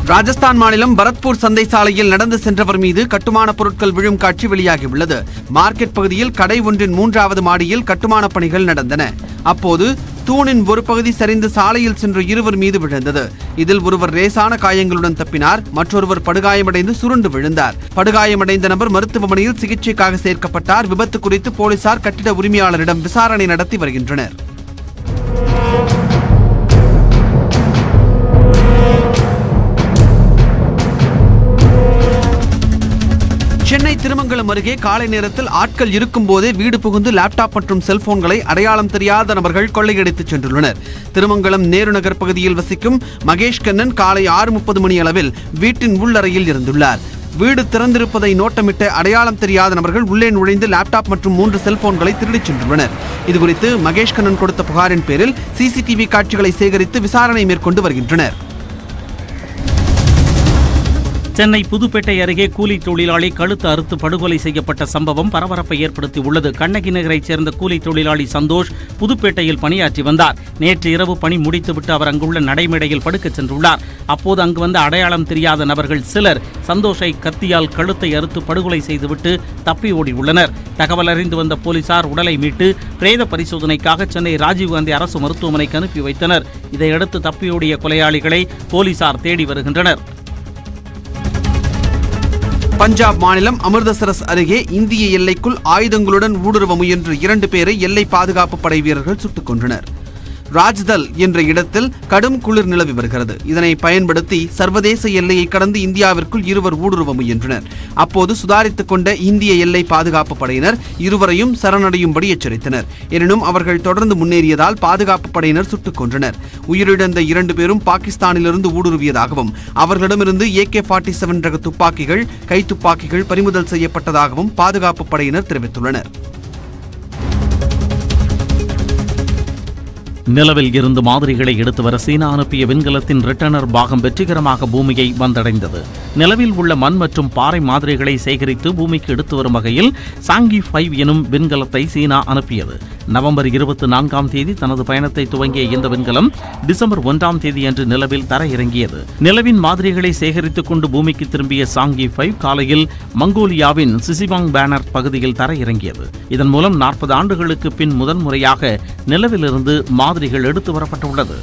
ராஜஸ்தான் மாநிலம் பரத்பூர் சந்தை சாலையில் நடந்து சென்றவர் மீது கட்டுமான பொருட்கள் விழும் காட்சி வெளியாகியுள்ளது மார்க்கெட் பகுதியில் கடை ஒன்றின் மூன்றாவது மாடியில் கட்டுமான பணிகள் நடந்தன அப்போது தூணின் ஒரு பகுதி சரிந்து சாலையில் சென்ற இருவர் மீது விழுந்தது இதில் ஒருவர் லேசான காயங்களுடன் தப்பினார் மற்றொருவர் படுகாயமடைந்து சுருண்டு விழுந்தார் படுகாயமடைந்த நபர் மருத்துவமனையில் சிகிச்சைக்காக சேர்க்கப்பட்டார் விபத்து குறித்து போலீசார் கட்டிட உரிமையாளரிடம் விசாரணை நடத்தி வருகின்றனர் சென்னை திருமங்கலம் அருகே காலை நேரத்தில் ஆட்கள் இருக்கும் போதே வீடு புகுந்து லேப்டாப் மற்றும் செல்போன்களை அடையாளம் தெரியாத நபர்கள் கொள்ளையடித்துச் சென்றுள்ளனர் திருமங்கலம் நேரு நகர் பகுதியில் வசிக்கும் மகேஷ் கண்ணன் காலை ஆறு முப்பது மணி அளவில் வீட்டின் உள்ளறையில் இருந்துள்ளார் வீடு திறந்திருப்பதை நோட்டமிட்ட அடையாளம் தெரியாத நபர்கள் உள்ளே நுழைந்து லேப்டாப் மற்றும் மூன்று செல்போன்களை திருடிச் சென்றுள்ளனர் இதுகுறித்து மகேஷ் கண்ணன் கொடுத்த புகாரின் பேரில் சிசிடிவி காட்சிகளை சேகரித்து விசாரணை மேற்கொண்டு வருகின்றனர் சென்னை புதுப்பேட்டை அருகே கூலி தொழிலாளி கழுத்து அறுத்து படுகொலை செய்யப்பட்ட சம்பவம் பரபரப்பை ஏற்படுத்தி உள்ளது கண்ணகி நகரைச் சேர்ந்த கூலி தொழிலாளி சந்தோஷ் புதுப்பேட்டையில் பணியாற்றி வந்தார் நேற்று இரவு பணி முடித்துவிட்டு அவர் அங்குள்ள நடைமேடையில் படுக்கச் சென்றுள்ளார் அப்போது அங்கு வந்த அடையாளம் தெரியாத நபர்கள் சிலர் சந்தோஷை கத்தியால் கழுத்தை அறுத்து படுகொலை செய்துவிட்டு தப்பி ஓடியுள்ளனர் தகவல் அறிந்து வந்த போலீசார் உடலை மீட்டு பிரேத பரிசோதனைக்காக சென்னை ராஜீவ்காந்தி அரசு மருத்துவமனைக்கு அனுப்பி வைத்தனர் இதையடுத்து தப்பியோடிய கொலையாளிகளை போலீசார் தேடி வருகின்றனர் பஞ்சாப் மாநிலம் அமிர்தசரஸ் அருகே இந்திய எல்லைக்குள் ஆயுதங்களுடன் ஊடுருவ முயன்ற இரண்டு பேரை எல்லை பாதுகாப்பு படை வீரர்கள் சுட்டுக் கொன்றனர் ராஜ்தல் என்ற இடத்தில் கடும் குளிர் நிலவி வருகிறது இதனை பயன்படுத்தி சர்வதேச எல்லையை கடந்து இந்தியாவிற்குள் இருவர் ஊடுருவ முயன்றனர் அப்போது சுதாரித்துக் கொண்ட இந்திய எல்லை பாதுகாப்பு படையினர் இருவரையும் சரணடையும்படி எச்சரித்தனர் எனினும் அவர்கள் தொடர்ந்து முன்னேறியதால் பாதுகாப்பு படையினர் சுட்டுக் கொன்றனர் உயிரிழந்த இரண்டு பேரும் பாகிஸ்தானிலிருந்து ஊடுருவியதாகவும் அவர்களிடமிருந்து ஏகே ஃபார்ட்டி செவன் ரக துப்பாக்கிகள் கைத்துப்பாக்கிகள் பறிமுதல் செய்யப்பட்டதாகவும் பாதுகாப்பு படையினர் தெரிவித்துள்ளனர் நிலவில் இருந்து மாதிரிகளை எடுத்து வர சீனா அனுப்பிய விண்கலத்தின் ரிட்டர்னர் பாகம் வெற்றிகரமாக பூமியை வந்தடைந்தது நிலவில் உள்ள மண் மற்றும் பாறை மாதிரிகளை சேகரித்து பூமிக்கு எடுத்து வரும் வகையில் சாங்கி ஃபைவ் எனும் விண்கலத்தை சீனா அனுப்பியது நவம்பர் இருபத்தி நான்காம் தேதி தனது பயணத்தை துவங்கிய இந்த விண்கலம் டிசம்பர் ஒன்றாம் தேதி அன்று நிலவில் தர இறங்கியது நிலவின் மாதிரிகளை சேகரித்துக் கொண்டு பூமிக்கு திரும்பிய சாங்கி ஃபைவ் காலையில் மங்கோலியாவின் சிசிபாங் பேனர் பகுதியில் தர இறங்கியது இதன் மூலம் நாற்பது ஆண்டுகளுக்கு பின் முதன் முறையாக நிலவிலிருந்து மாதிரிகள் எடுத்து வரப்பட்டுள்ளது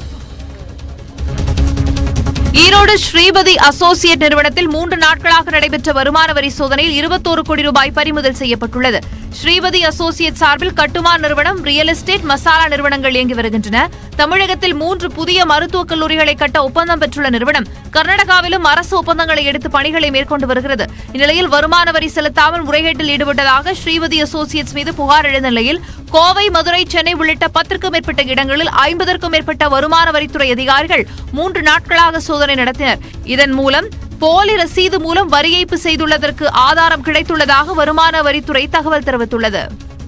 ஈரோடு ஸ்ரீபதி அசோசியேட் நிறுவனத்தில் மூன்று நாட்களாக நடைபெற்ற வருமான வரி சோதனையில் இருபத்தோரு கோடி ரூபாய் பறிமுதல் செய்யப்பட்டுள்ளது ஸ்ரீபதி அசோசியேட் சார்பில் கட்டுமான நிறுவனம் ரியல் எஸ்டேட் மசாலா நிறுவனங்கள் இயங்கி வருகின்றன தமிழகத்தில் மூன்று புதிய மருத்துவக் கல்லூரிகளை கட்ட ஒப்பந்தம் பெற்றுள்ள நிறுவனம் கர்நாடகாவிலும் அரசு ஒப்பந்தங்களை எடுத்து பணிகளை மேற்கொண்டு வருகிறது இந்நிலையில் வருமான வரி செலுத்தாமல் முறைகேட்டில் ஈடுபட்டதாக ஸ்ரீபதி அசோசியேட்ஸ் மீது புகார் எழுந்த நிலையில் கோவை மதுரை சென்னை உள்ளிட்ட பத்திற்கும் மேற்பட்ட இடங்களில் ஐம்பதற்கும் மேற்பட்ட வருமான வரித்துறை அதிகாரிகள் மூன்று நாட்களாக சோதனை நடத்தினர் இதன் மூலம் போலி ரசீது மூலம் வரி ஏய்ப்பு செய்துள்ளதற்கு ஆதாரம் கிடைத்துள்ளதாக வருமான வரித்துறை தகவல் தெரிவித்துள்ளது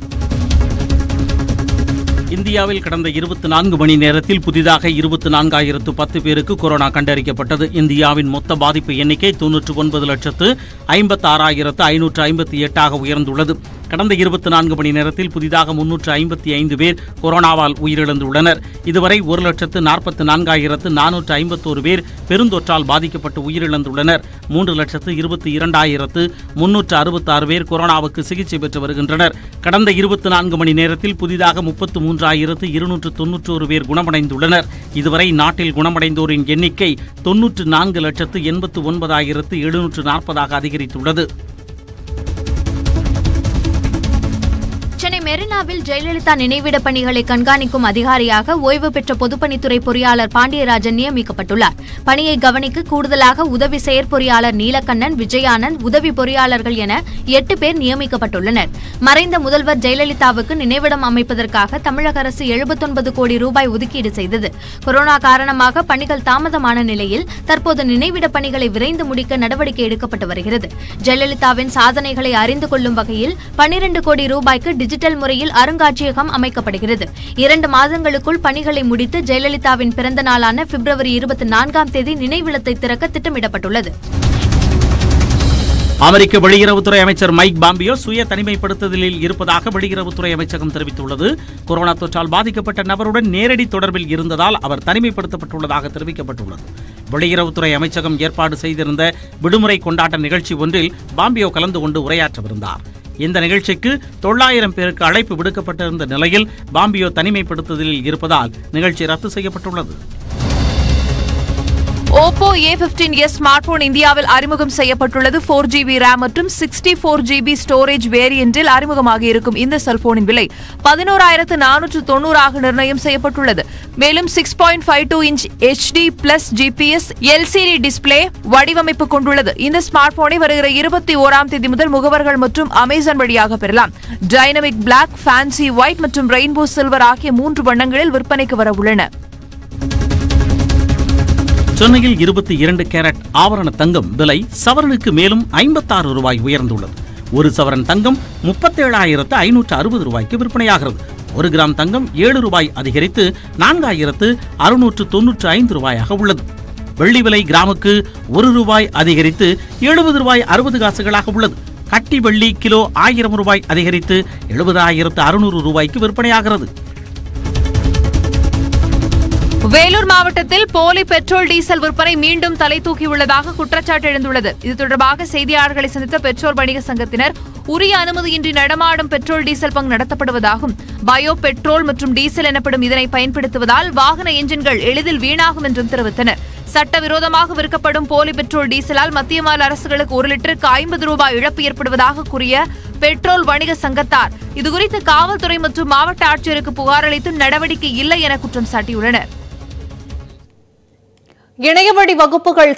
இந்தியாவில் கடந்த இருபத்தி நான்கு மணி நேரத்தில் புதிதாக இருபத்தி நான்காயிரத்து பத்து பேருக்கு கொரோனா கண்டறியப்பட்டது இந்தியாவின் மொத்த பாதிப்பு எண்ணிக்கை தொன்னூற்று ஒன்பது லட்சத்து ஐம்பத்தாறாயிரத்து ஐநூற்று ஐம்பத்தி எட்டாக உயர்ந்துள்ளது கடந்த இருபத்தி நான்கு மணி நேரத்தில் புதிதாக முன்னூற்று ஐம்பத்தி ஐந்து பேர் கொரோனாவால் உயிரிழந்துள்ளனர் இதுவரை ஒரு லட்சத்து நாற்பத்தி நான்காயிரத்து நானூற்று ஐம்பத்தோரு பேர் பெருந்தொற்றால் பாதிக்கப்பட்டு உயிரிழந்துள்ளனர் மூன்று லட்சத்து இருபத்தி இரண்டாயிரத்து முன்னூற்று அறுபத்தாறு பேர் கொரோனாவுக்கு சிகிச்சை பெற்று வருகின்றனர் கடந்த இருபத்தி நான்கு மணி நேரத்தில் புதிதாக முப்பத்து மூன்றாயிரத்து இருநூற்று தொன்னூற்றோரு பேர் குணமடைந்துள்ளனர் இதுவரை நாட்டில் குணமடைந்தோரின் எண்ணிக்கை தொன்னூற்று நான்கு லட்சத்து எண்பத்து ஒன்பதாயிரத்து எழுநூற்று நாற்பதாக அதிகரித்துள்ளது சென்னை மெரினாவில் ஜெயலலிதா நினைவிட பணிகளை கண்காணிக்கும் அதிகாரியாக ஓய்வு பெற்ற பொதுப்பணித்துறை பொறியாளர் பாண்டியராஜன் நியமிக்கப்பட்டுள்ளார் பணியை கவனிக்க கூடுதலாக உதவி செயற்பொறியாளர் நீலகண்ணன் விஜயானந்த் உதவி பொறியாளர்கள் என எட்டு பேர் நியமிக்கப்பட்டுள்ளனர் மறைந்த முதல்வர் ஜெயலலிதாவுக்கு நினைவிடம் அமைப்பதற்காக தமிழக அரசு எழுபத்தொன்பது கோடி ரூபாய் ஒதுக்கீடு செய்தது கொரோனா காரணமாக பணிகள் தாமதமான நிலையில் தற்போது நினைவிட பணிகளை விரைந்து முடிக்க நடவடிக்கை எடுக்கப்பட்டு வருகிறது ஜெயலலிதாவின் சாதனைகளை அறிந்து கொள்ளும் வகையில் பன்னிரண்டு கோடி ரூபாய்க்கு டிஜிட்டல் முறையில் அருங்காட்சியகம் அமைக்கப்படுகிறது இரண்டு மாதங்களுக்குள் பணிகளை முடித்து ஜெயலலிதாவின் பிறந்த நாளான பிப்ரவரி இருபத்தி நான்காம் தேதி நினைவிடத்தை திறக்க திட்டமிடப்பட்டுள்ளது அமெரிக்க வெளியுறவுத்துறை அமைச்சர் மைக் பாம்பியோ சுய தனிமைப்படுத்துதலில் இருப்பதாக வெளியுறவுத்துறை அமைச்சகம் தெரிவித்துள்ளது கொரோனா தொற்றால் பாதிக்கப்பட்ட நபருடன் நேரடி தொடர்பில் இருந்ததால் அவர் தனிமைப்படுத்தப்பட்டுள்ளதாக தெரிவிக்கப்பட்டுள்ளது வெளியுறவுத்துறை அமைச்சகம் ஏற்பாடு செய்திருந்த விடுமுறை கொண்டாட்ட நிகழ்ச்சி ஒன்றில் பாம்பியோ கலந்து கொண்டு உரையாற்றவிருந்தார் இந்த நிகழ்ச்சிக்கு தொள்ளாயிரம் பேருக்கு அழைப்பு விடுக்கப்பட்டிருந்த நிலையில் பாம்பியோ தனிமைப்படுத்துதலில் இருப்பதால் நிகழ்ச்சி ரத்து செய்யப்பட்டுள்ளது Oppo A fifteen S smart phone இந்தியாவில் அறிமுகம் செய்யப்பட்டுள்ளது ஃபோர் ஜிபி ரேம் மற்றும் சிக்ஸ்டி ஃபோர் ஜிபி ஸ்டோரேஜ் வேரியண்டில் அறிமுகமாக இருக்கும் இந்த செல்போனின் விலை பதினோராயிரத்து நானூற்று தொண்ணூறாக நிர்ணயம் செய்யப்பட்டுள்ளது மேலும் six point five two inch HD plus GPS LCD display வடிவமைப்பு கொண்டுள்ளது இந்த ஸ்மார்ட் போனை வருகிற இருபத்தி ஓராம் தேதி முதல் முகவர்கள் மற்றும் அமேசான் வழியாக பெறலாம் டைனமிக் பிளாக் ஃபேன்சி ஒயிட் மற்றும் ரெயின்போ சில்வர் ஆகிய மூன்று வண்ணங்களில் விற்பனைக்கு வர உள்ளன சென்னையில் இருபத்தி இரண்டு கேரட் ஆபரண தங்கம் விலை சவரனுக்கு மேலும் ஐம்பத்தாறு ரூபாய் உயர்ந்துள்ளது ஒரு சவரன் தங்கம் முப்பத்தேழாயிரத்து ஐநூற்று அறுபது ரூபாய்க்கு விற்பனையாகிறது ஒரு கிராம் தங்கம் ஏழு ரூபாய் அதிகரித்து நான்காயிரத்து அறுநூற்று தொன்னூற்று ஐந்து ரூபாயாக உள்ளது வெள்ளி விலை கிராமுக்கு ஒரு ரூபாய் அதிகரித்து எழுபது ரூபாய் அறுபது காசுகளாக உள்ளது கட்டி வெள்ளி கிலோ ஆயிரம் ரூபாய் அதிகரித்து எழுபதாயிரத்து அறுநூறு ரூபாய்க்கு விற்பனையாகிறது வேலூர் மாவட்டத்தில் போலி பெட்ரோல் டீசல் விற்பனை மீண்டும் தலை தூக்கியுள்ளதாக குற்றச்சாட்டு எழுந்துள்ளது இது தொடர்பாக செய்தியாளர்களை சந்தித்த பெட்ரோல் வணிக சங்கத்தினர் உரிய அனுமதியின்றி நடமாடும் பெட்ரோல் டீசல் பங்க் நடத்தப்படுவதாகும் பயோ பெட்ரோல் மற்றும் டீசல் எனப்படும் இதனை பயன்படுத்துவதால் வாகன என்ஜின்கள் எளிதில் வீணாகும் என்றும் தெரிவித்தனர் சட்டவிரோதமாக விற்கப்படும் போலி பெட்ரோல் டீசலால் மத்திய மாநில அரசுகளுக்கு ஒரு லிட்டருக்கு ஐம்பது ரூபாய் இழப்பு ஏற்படுவதாக கூறிய பெட்ரோல் வணிக சங்கத்தார் இதுகுறித்து காவல்துறை மற்றும் மாவட்ட ஆட்சியருக்கு புகார் அளித்தும் நடவடிக்கை இல்லை என குற்றம் சாட்டியுள்ளனர் இணையவழி வகுப்புகள்